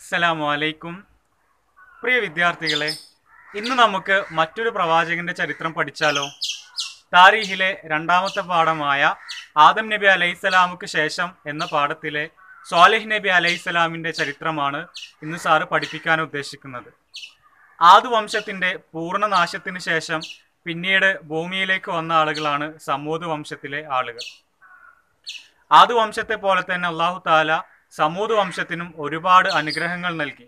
അസ്സലാമു അലൈക്കും പ്രിയ വിദ്യാർത്ഥികളെ ഇന്ന് നമുക്ക് മറ്റൊരു പ്രവാചകന്റെ ചരിത്രം പഠിച്ചാലോ താരീഖിലെ രണ്ടാമത്തെ പാഠമായ ആദം നബി അലൈഹിസ്സലാമുക്ക് ശേഷം എന്ന പാഠത്തിലെ സ്വാലിഹ് നബി അലൈഹിസ്സലാമിന്റെ ചരിത്രമാണ് ഇന്ന് സാറ് പഠിപ്പിക്കാൻ ഉദ്ദേശിക്കുന്നത് ആദു വംശത്തിന്റെ പൂർണ്ണനാശത്തിന് ശേഷം പിന്നീട് ഭൂമിയിലേക്ക് വന്ന ആളുകളാണ് സമൂത് വംശത്തിലെ ആളുകൾ ആദു വംശത്തെ പോലെ തന്നെ അള്ളാഹു താല സമൂത് വംശത്തിനും ഒരുപാട് അനുഗ്രഹങ്ങൾ നൽകി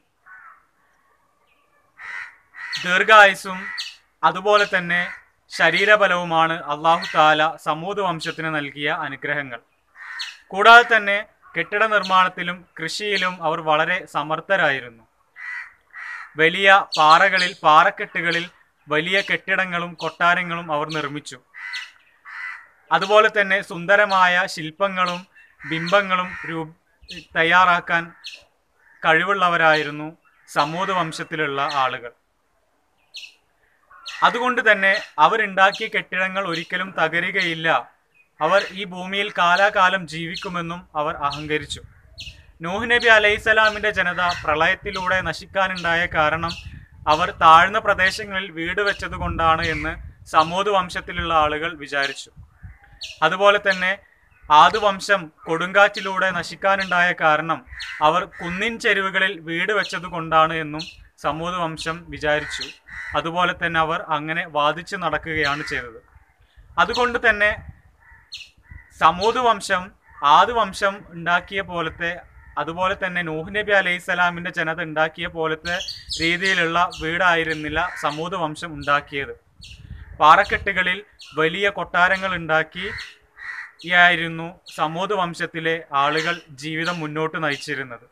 ദീർഘായുസും അതുപോലെ തന്നെ ശരീരബലവുമാണ് അള്ളാഹു താല സമൂത് വംശത്തിന് നൽകിയ അനുഗ്രഹങ്ങൾ കൂടാതെ തന്നെ കെട്ടിട നിർമ്മാണത്തിലും കൃഷിയിലും അവർ വളരെ സമർത്ഥരായിരുന്നു വലിയ പാറകളിൽ പാറക്കെട്ടുകളിൽ വലിയ കെട്ടിടങ്ങളും കൊട്ടാരങ്ങളും അവർ നിർമ്മിച്ചു അതുപോലെ തന്നെ സുന്ദരമായ ശില്പങ്ങളും ബിംബങ്ങളും രൂ തയ്യാറാക്കാൻ കഴിവുള്ളവരായിരുന്നു സമൂത് വംശത്തിലുള്ള ആളുകൾ അതുകൊണ്ട് തന്നെ അവരുണ്ടാക്കിയ കെട്ടിടങ്ങൾ ഒരിക്കലും തകരുകയില്ല അവർ ഈ ഭൂമിയിൽ കാലാകാലം ജീവിക്കുമെന്നും അവർ അഹങ്കരിച്ചു നൂഹ് നബി അലൈഹിസ്സലാമിന്റെ ജനത പ്രളയത്തിലൂടെ നശിക്കാനുണ്ടായ കാരണം അവർ താഴ്ന്ന പ്രദേശങ്ങളിൽ വീട് വെച്ചത് കൊണ്ടാണ് എന്ന് സമൂത് വംശത്തിലുള്ള ആളുകൾ വിചാരിച്ചു അതുപോലെ തന്നെ ആദുവംശം കൊടുങ്കാറ്റിലൂടെ നശിക്കാനുണ്ടായ കാരണം അവർ കുന്നിൻ ചെരുവുകളിൽ വീട് വെച്ചത് കൊണ്ടാണ് എന്നും സമൂത് വംശം വിചാരിച്ചു അതുപോലെ തന്നെ അവർ അങ്ങനെ വാദിച്ചു നടക്കുകയാണ് ചെയ്തത് അതുകൊണ്ട് തന്നെ സമൂത് വംശം ആദുവംശം ഉണ്ടാക്കിയ പോലത്തെ അതുപോലെ തന്നെ നൂഹ് നബി അലൈഹി സ്വലാമിന്റെ ജനത ഉണ്ടാക്കിയ പോലത്തെ രീതിയിലുള്ള വീടായിരുന്നില്ല സമൂത് വംശം ഉണ്ടാക്കിയത് പാറക്കെട്ടുകളിൽ വലിയ കൊട്ടാരങ്ങൾ ഉണ്ടാക്കി യായിരുന്നു സമൂത് വംശത്തിലെ ആളുകൾ ജീവിതം മുന്നോട്ട് നയിച്ചിരുന്നത്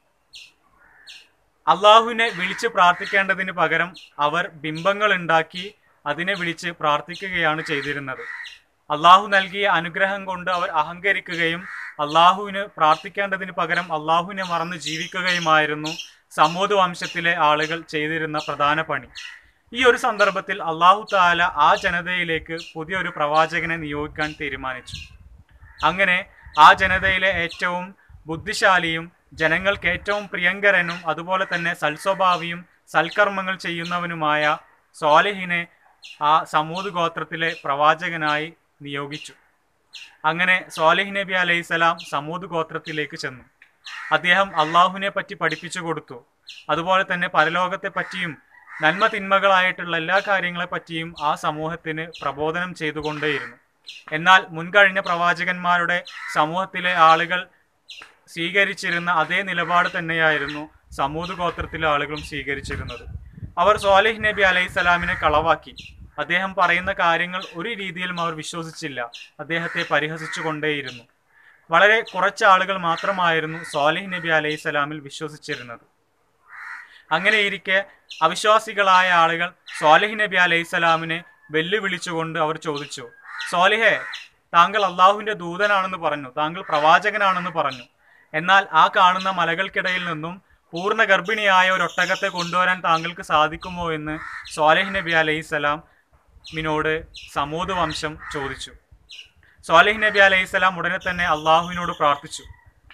അള്ളാഹുവിനെ വിളിച്ച് പ്രാർത്ഥിക്കേണ്ടതിന് പകരം അവർ ബിംബങ്ങൾ ഉണ്ടാക്കി അതിനെ വിളിച്ച് പ്രാർത്ഥിക്കുകയാണ് ചെയ്തിരുന്നത് അള്ളാഹു നൽകിയ അനുഗ്രഹം കൊണ്ട് അവർ അഹങ്കരിക്കുകയും അള്ളാഹുവിന് പ്രാർത്ഥിക്കേണ്ടതിന് പകരം അള്ളാഹുവിനെ മറന്ന് ജീവിക്കുകയുമായിരുന്നു സമൂത് വംശത്തിലെ ആളുകൾ ചെയ്തിരുന്ന പ്രധാന പണി ഈ ഒരു സന്ദർഭത്തിൽ അള്ളാഹു താല ആ ജനതയിലേക്ക് പുതിയൊരു പ്രവാചകനെ നിയോഗിക്കാൻ തീരുമാനിച്ചു അങ്ങനെ ആ ജനതയിലെ ഏറ്റവും ബുദ്ധിശാലിയും ജനങ്ങൾക്ക് ഏറ്റവും പ്രിയങ്കരനും അതുപോലെ തന്നെ സൽസ്വഭാവിയും സൽക്കർമ്മങ്ങൾ ചെയ്യുന്നവനുമായ സ്വാലിഹിനെ ആ സമൂത് ഗോത്രത്തിലെ പ്രവാചകനായി നിയോഗിച്ചു അങ്ങനെ സ്വാലിഹ് നബി അലൈഹിസലാം സമൂത് ഗോത്രത്തിലേക്ക് ചെന്നു അദ്ദേഹം അള്ളാഹുവിനെ പറ്റി പഠിപ്പിച്ചു കൊടുത്തു അതുപോലെ തന്നെ പരലോകത്തെ പറ്റിയും നന്മ തിന്മകളായിട്ടുള്ള എല്ലാ കാര്യങ്ങളെ പറ്റിയും ആ സമൂഹത്തിന് പ്രബോധനം ചെയ്തുകൊണ്ടേയിരുന്നു എന്നാൽ മുൻകഴിഞ്ഞ പ്രവാചകന്മാരുടെ സമൂഹത്തിലെ ആളുകൾ സ്വീകരിച്ചിരുന്ന അതേ നിലപാട് തന്നെയായിരുന്നു സമൂത് ഗോത്രത്തിലെ ആളുകളും സ്വീകരിച്ചിരുന്നത് അവർ സ്വാലിഹ് നബി അലൈഹി സ്വലാമിനെ കളവാക്കി അദ്ദേഹം പറയുന്ന കാര്യങ്ങൾ ഒരു രീതിയിലും അവർ വിശ്വസിച്ചില്ല അദ്ദേഹത്തെ പരിഹസിച്ചു കൊണ്ടേയിരുന്നു വളരെ കുറച്ച് ആളുകൾ മാത്രമായിരുന്നു സ്വാലിഹ് നബി അലൈഹി സ്വലാമിൽ വിശ്വസിച്ചിരുന്നത് അങ്ങനെയിരിക്കെ അവിശ്വാസികളായ ആളുകൾ സ്വാലിഹ് നബി അലൈഹി സ്വലാമിനെ വെല്ലുവിളിച്ചുകൊണ്ട് അവർ ചോദിച്ചു സ്വാലിഹെ താങ്കൾ അള്ളാഹുവിന്റെ ദൂതനാണെന്ന് പറഞ്ഞു താങ്കൾ പ്രവാചകനാണെന്ന് പറഞ്ഞു എന്നാൽ ആ കാണുന്ന മലകൾക്കിടയിൽ നിന്നും പൂർണ്ണ ഗർഭിണിയായ ഒരു ഒട്ടകത്തെ കൊണ്ടുവരാൻ താങ്കൾക്ക് സാധിക്കുമോ എന്ന് സ്വാലിഹ് നബി അലൈഹി സ്വലാം മിനോട് സമൂത് വംശം ചോദിച്ചു സ്വാലിഹ് നബി അലൈഹി സ്വലാം ഉടനെ തന്നെ അള്ളാഹുവിനോട് പ്രാർത്ഥിച്ചു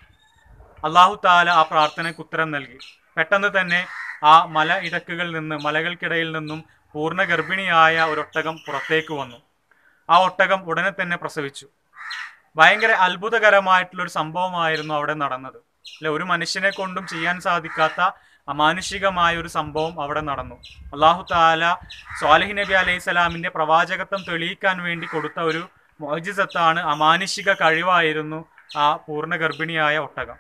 അള്ളാഹു താല ആ പ്രാർത്ഥനയ്ക്ക് ഉത്തരം നൽകി പെട്ടെന്ന് തന്നെ ആ മല ഇടക്കുകളിൽ നിന്ന് മലകൾക്കിടയിൽ നിന്നും പൂർണ്ണ ഗർഭിണിയായ ഒരു ഒട്ടകം പുറത്തേക്ക് വന്നു ആ ഒട്ടകം ഉടനെ തന്നെ പ്രസവിച്ചു ഭയങ്കര അത്ഭുതകരമായിട്ടുള്ള ഒരു സംഭവമായിരുന്നു അവിടെ നടന്നത് അല്ലെ ഒരു മനുഷ്യനെ കൊണ്ടും ചെയ്യാൻ സാധിക്കാത്ത അമാനുഷികമായ ഒരു സംഭവം അവിടെ നടന്നു അള്ളാഹു താല സ്വാലിഹ് നബി അലൈഹി സ്വലാമിന്റെ പ്രവാചകത്വം തെളിയിക്കാൻ വേണ്ടി കൊടുത്ത ഒരു മോജിസത്താണ് അമാനുഷിക കഴിവായിരുന്നു ആ പൂർണ്ണ ഗർഭിണിയായ ഒട്ടകം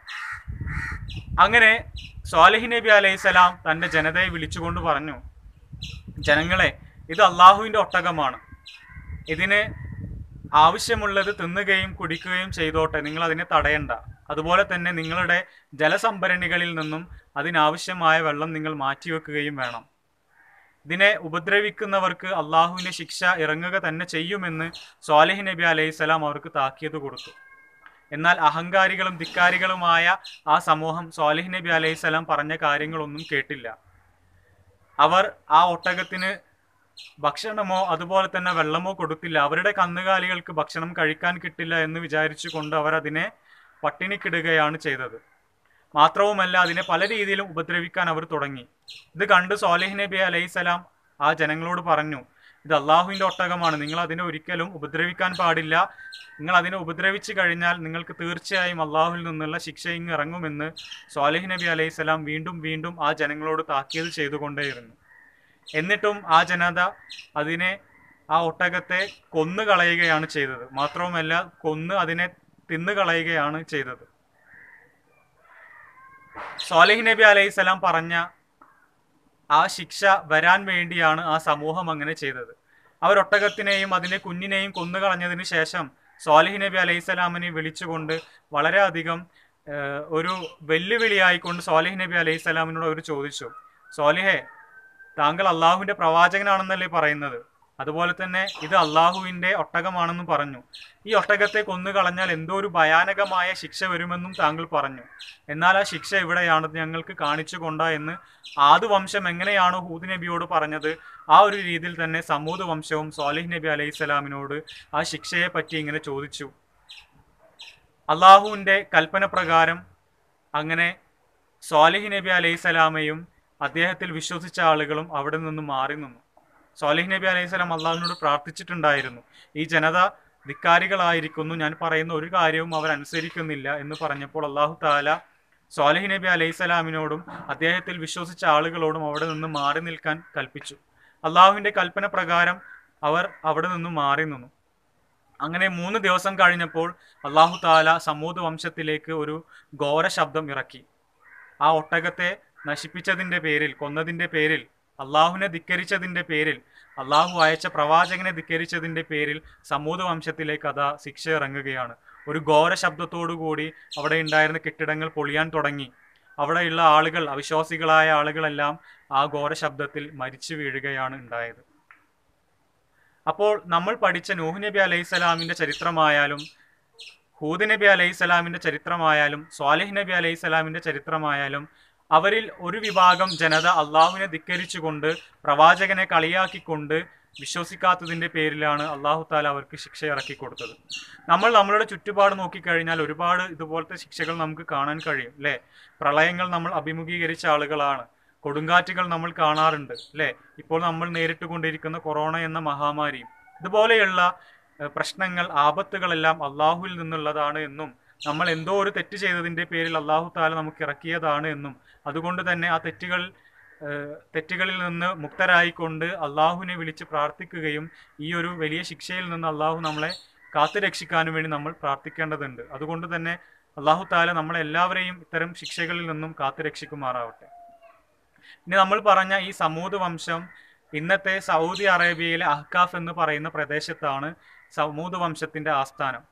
അങ്ങനെ സ്വാലിഹ് നബി അലൈഹി സ്വലാം തന്റെ ജനതയെ വിളിച്ചുകൊണ്ട് പറഞ്ഞു ജനങ്ങളെ ഇത് അള്ളാഹുവിന്റെ ഒട്ടകമാണ് ഇതിന് ആവശ്യമുള്ളത് തിന്നുകയും കുടിക്കുകയും ചെയ്തോട്ടെ നിങ്ങൾ അതിനെ തടയണ്ട അതുപോലെ തന്നെ നിങ്ങളുടെ ജലസംഭരണികളിൽ നിന്നും അതിനാവശ്യമായ വെള്ളം നിങ്ങൾ മാറ്റിവെക്കുകയും വേണം ഇതിനെ ഉപദ്രവിക്കുന്നവർക്ക് അള്ളാഹുവിന്റെ ശിക്ഷ ഇറങ്ങുക തന്നെ ചെയ്യുമെന്ന് സ്വാലിഹ് നബി അലൈഹി സ്വലാം അവർക്ക് താക്കീത് കൊടുത്തു എന്നാൽ അഹങ്കാരികളും ധിക്കാരികളുമായ ആ സമൂഹം സ്വാലിഹ് നബി അലൈഹി സ്വലാം പറഞ്ഞ കാര്യങ്ങളൊന്നും കേട്ടില്ല അവർ ആ ഒട്ടകത്തിന് ഭക്ഷണമോ അതുപോലെ തന്നെ വെള്ളമോ കൊടുത്തില്ല അവരുടെ കന്നുകാലികൾക്ക് ഭക്ഷണം കഴിക്കാൻ കിട്ടില്ല എന്ന് വിചാരിച്ചുകൊണ്ട് അവർ അതിനെ പട്ടിണിക്കിടുകയാണ് ചെയ്തത് മാത്രവുമല്ല അതിനെ പല രീതിയിലും ഉപദ്രവിക്കാൻ അവർ തുടങ്ങി ഇത് കണ്ട് സ്വാലിഹ് നബി അലൈഹിസലാം ആ ജനങ്ങളോട് പറഞ്ഞു ഇത് അള്ളാഹുവിൻ്റെ ഒട്ടകമാണ് നിങ്ങൾ അതിനെ ഒരിക്കലും ഉപദ്രവിക്കാൻ പാടില്ല നിങ്ങൾ അതിനെ ഉപദ്രവിച്ചു കഴിഞ്ഞാൽ നിങ്ങൾക്ക് തീർച്ചയായും അള്ളാഹുവിൽ നിന്നുള്ള ശിക്ഷ ഇങ്ങ് ഇറങ്ങുമെന്ന് സ്വാലിഹ് നബി അലൈഹിസലാം വീണ്ടും വീണ്ടും ആ ജനങ്ങളോട് താക്കീത് ചെയ്തുകൊണ്ടേയിരുന്നു എന്നിട്ടും ആ ജനത അതിനെ ആ ഒട്ടകത്തെ കൊന്നു കളയുകയാണ് ചെയ്തത് മാത്രവുമല്ല കൊന്ന് അതിനെ തിന്നു കളയുകയാണ് ചെയ്തത് സ്വാലിഹ് നബി അലൈഹിസ്സലാം പറഞ്ഞ ആ ശിക്ഷ വരാൻ വേണ്ടിയാണ് ആ സമൂഹം അങ്ങനെ ചെയ്തത് അവർ ഒട്ടകത്തിനെയും അതിന്റെ കുഞ്ഞിനെയും കൊന്നുകളഞ്ഞതിന് ശേഷം സ്വാലിഹ് നബി അലൈഹിസ്സലാമിനെ വിളിച്ചുകൊണ്ട് വളരെയധികം ഏഹ്, ഒരു വെല്ലുവിളിയായിക്കൊണ്ട് സ്വാലിഹ് നബി അലൈഹിസ്സലാമിനോട് അവർ ചോദിച്ചു സ്വാലിഹെ താങ്കൾ അള്ളാഹുവിന്റെ പ്രവാചകനാണെന്നല്ലേ പറയുന്നത് അതുപോലെ തന്നെ ഇത് അള്ളാഹുവിന്റെ ഒട്ടകമാണെന്നും പറഞ്ഞു ഈ ഒട്ടകത്തെ കൊന്നു കളഞ്ഞാൽ എന്തോ ഒരു ഭയാനകമായ ശിക്ഷ വരുമെന്നും താങ്കൾ പറഞ്ഞു എന്നാൽ ആ ശിക്ഷ എവിടെയാണ് ഞങ്ങൾക്ക് കാണിച്ചു കൊണ്ട എന്ന് ആദു വംശം എങ്ങനെയാണോ ഹൂദ് നബിയോട് പറഞ്ഞത് ആ ഒരു രീതിയിൽ തന്നെ സമൂത് വംശവും സ്വാലിഹ് നബി അലൈഹി സ്വലാമിനോട് ആ ശിക്ഷയെ പറ്റി ഇങ്ങനെ ചോദിച്ചു അള്ളാഹുവിന്റെ കൽപ്പന പ്രകാരം അങ്ങനെ സ്വാലിഹ് നബി അലൈഹി സ്വലാമയും അദ്ദേഹത്തിൽ വിശ്വസിച്ച ആളുകളും അവിടെ നിന്ന് മാറി നിന്നു സ്വാലിഹ് നബി അലൈഹി സ്വലാം അള്ളാഹുവിനോട് പ്രാർത്ഥിച്ചിട്ടുണ്ടായിരുന്നു ഈ ജനത ധിക്കാരികളായിരിക്കുന്നു ഞാൻ പറയുന്ന ഒരു കാര്യവും അവർ അനുസരിക്കുന്നില്ല എന്ന് പറഞ്ഞപ്പോൾ അള്ളാഹു താല സ്വാലിഹ് നബി അലൈഹി സ്വലാമിനോടും അദ്ദേഹത്തിൽ വിശ്വസിച്ച ആളുകളോടും അവിടെ നിന്ന് മാറി നിൽക്കാൻ കൽപ്പിച്ചു അള്ളാഹുവിന്റെ കൽപ്പന പ്രകാരം അവർ അവിടെ നിന്ന് മാറി നിന്നു അങ്ങനെ മൂന്ന് ദിവസം കഴിഞ്ഞപ്പോൾ അള്ളാഹു താല സമൂത് വംശത്തിലേക്ക് ഒരു ഘോര ശബ്ദം ഇറക്കി ആ ഒട്ടകത്തെ നശിപ്പിച്ചതിന്റെ പേരിൽ കൊന്നതിന്റെ പേരിൽ അള്ളാഹുവിനെ ധിക്കരിച്ചതിന്റെ പേരിൽ അള്ളാഹു അയച്ച പ്രവാചകനെ ധിക്കരിച്ചതിന്റെ പേരിൽ സമൂത് വംശത്തിലേക്ക് അതാ ശിക്ഷ ഇറങ്ങുകയാണ് ഒരു ഘോര ശബ്ദത്തോടു കൂടി അവിടെ ഉണ്ടായിരുന്ന കെട്ടിടങ്ങൾ പൊളിയാൻ തുടങ്ങി അവിടെയുള്ള ആളുകൾ അവിശ്വാസികളായ ആളുകളെല്ലാം ആ ഘോര ശബ്ദത്തിൽ മരിച്ചു വീഴുകയാണ് ഉണ്ടായത് അപ്പോൾ നമ്മൾ പഠിച്ച നൂഹ് നബി അലൈഹി സ്വലാമിന്റെ ചരിത്രമായാലും ഹൂദ് നബി അലൈഹി സ്വലാമിന്റെ ചരിത്രമായാലും സ്വാലിഹ് നബി അലൈഹി സ്വലാമിന്റെ ചരിത്രമായാലും അവരിൽ ഒരു വിഭാഗം ജനത അള്ളാഹുവിനെ ധിക്കരിച്ചുകൊണ്ട് പ്രവാചകനെ കളിയാക്കിക്കൊണ്ട് വിശ്വസിക്കാത്തതിന്റെ പേരിലാണ് അള്ളാഹു താല അവർക്ക് ശിക്ഷ ഇറക്കി കൊടുത്തത് നമ്മൾ നമ്മളുടെ ചുറ്റുപാട് നോക്കിക്കഴിഞ്ഞാൽ ഒരുപാട് ഇതുപോലത്തെ ശിക്ഷകൾ നമുക്ക് കാണാൻ കഴിയും അല്ലെ പ്രളയങ്ങൾ നമ്മൾ അഭിമുഖീകരിച്ച ആളുകളാണ് കൊടുങ്കാറ്റുകൾ നമ്മൾ കാണാറുണ്ട് അല്ലെ ഇപ്പോൾ നമ്മൾ നേരിട്ട് കൊണ്ടിരിക്കുന്ന കൊറോണ എന്ന മഹാമാരിയും ഇതുപോലെയുള്ള ഏഹ്, പ്രശ്നങ്ങൾ ആപത്തുകളെല്ലാം അള്ളാഹുവിൽ നിന്നുള്ളതാണ് എന്നും നമ്മൾ എന്തോ ഒരു തെറ്റ് ചെയ്തതിന്റെ പേരിൽ അള്ളാഹു താല നമുക്ക് ഇറക്കിയതാണ് എന്നും അതുകൊണ്ട് തന്നെ ആ തെറ്റുകൾ ഏഹ്, തെറ്റുകളിൽ നിന്ന് മുക്തരായിക്കൊണ്ട് അള്ളാഹുവിനെ വിളിച്ച് പ്രാർത്ഥിക്കുകയും ഈ ഒരു വലിയ ശിക്ഷയിൽ നിന്ന് അള്ളാഹു നമ്മളെ കാത്തു രക്ഷിക്കാനും വേണ്ടി നമ്മൾ പ്രാർത്ഥിക്കേണ്ടതുണ്ട് അതുകൊണ്ട് തന്നെ അള്ളാഹു താല നമ്മളെല്ലാവരെയും ഇത്തരം ശിക്ഷകളിൽ നിന്നും കാത്തു രക്ഷിക്കുമാറാവട്ടെ ഇനി നമ്മൾ പറഞ്ഞ ഈ സമൂത് വംശം ഇന്നത്തെ സൗദി അറേബ്യയിലെ അഹ്കാഫ് എന്ന് പറയുന്ന പ്രദേശത്താണ് സമൂത് വംശത്തിന്റെ ആസ്ഥാനം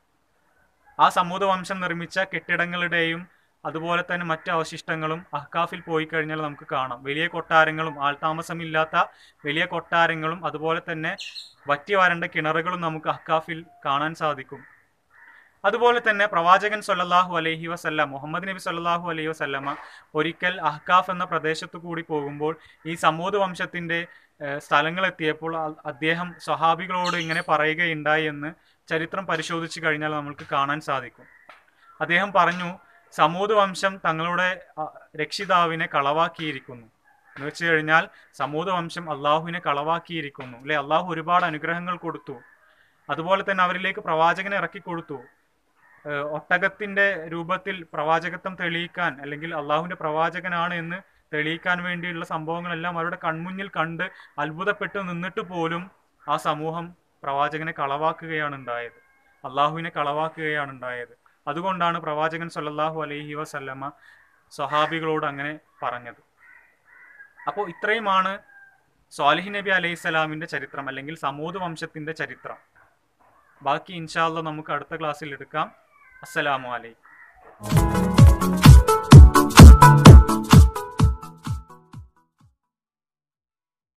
ആ സമൂത് വംശം നിർമ്മിച്ച കെട്ടിടങ്ങളുടെയും അതുപോലെ തന്നെ മറ്റു അവശിഷ്ടങ്ങളും അഹ്കാഫിൽ പോയി കഴിഞ്ഞാൽ നമുക്ക് കാണാം വലിയ കൊട്ടാരങ്ങളും ആൾതാമസമില്ലാത്ത വലിയ കൊട്ടാരങ്ങളും അതുപോലെ തന്നെ വറ്റി വരണ്ട കിണറുകളും നമുക്ക് അഹ്കാഫിൽ കാണാൻ സാധിക്കും അതുപോലെ തന്നെ പ്രവാചകൻ സല്ലല്ലാഹു അലൈഹി വസല്ലം മുഹമ്മദ് നബി സല്ലല്ലാഹു അലൈഹി വസല്ലമ ഒരിക്കൽ അഹ്കാഫ് എന്ന പ്രദേശത്തു കൂടി പോകുമ്പോൾ ഈ സമൂത് വംശത്തിന്റെ ഏഹ്, സ്ഥലങ്ങളെത്തിയപ്പോൾ അ- അദ്ദേഹം സ്വഹാബികളോട് ഇങ്ങനെ പറയുകയുണ്ടായി എന്ന് ചരിത്രം പരിശോധിച്ചു കഴിഞ്ഞാൽ നമുക്ക് കാണാൻ സാധിക്കും അദ്ദേഹം പറഞ്ഞു സമൂത് വംശം തങ്ങളുടെ അ, രക്ഷിതാവിനെ കളവാക്കിയിരിക്കുന്നു എന്ന് വെച്ച് കഴിഞ്ഞാൽ സമൂത് വംശം അള്ളാഹുവിനെ കളവാക്കിയിരിക്കുന്നു അല്ലെ അള്ളാഹു ഒരുപാട് അനുഗ്രഹങ്ങൾ കൊടുത്തു അതുപോലെ തന്നെ അവരിലേക്ക് പ്രവാചകനെ ഇറക്കി കൊടുത്തു ഏഹ് ഒട്ടകത്തിന്റെ രൂപത്തിൽ പ്രവാചകത്വം തെളിയിക്കാൻ അല്ലെങ്കിൽ അള്ളാഹുവിന്റെ പ്രവാചകനാണ് എന്ന് തെളിയിക്കാൻ വേണ്ടിയുള്ള സംഭവങ്ങളെല്ലാം അവരുടെ കൺമുന്നിൽ കണ്ട് അത്ഭുതപ്പെട്ട് നിന്നിട്ട് പോലും ആ സമൂഹം പ്രവാചകനെ കളവാക്കുകയാണ് ഉണ്ടായത് അള്ളാഹുവിനെ കളവാക്കുകയാണ് ഉണ്ടായത് അതുകൊണ്ടാണ് പ്രവാചകൻ സല്ലല്ലാഹു അലൈഹി വസല്ലമ സ്വഹാബികളോട് അങ്ങനെ പറഞ്ഞത് അപ്പോൾ ഇത്രയുമാണ് സ്വാലിഹ് നബി അലൈഹി സ്വലാമിന്റെ ചരിത്രം അല്ലെങ്കിൽ സമൂത് വംശത്തിന്റെ ചരിത്രം ബാക്കി ഇൻഷാല്ല നമുക്ക് അടുത്ത ക്ലാസ്സിൽ എടുക്കാം അസ്സലാമു അലൈക്കും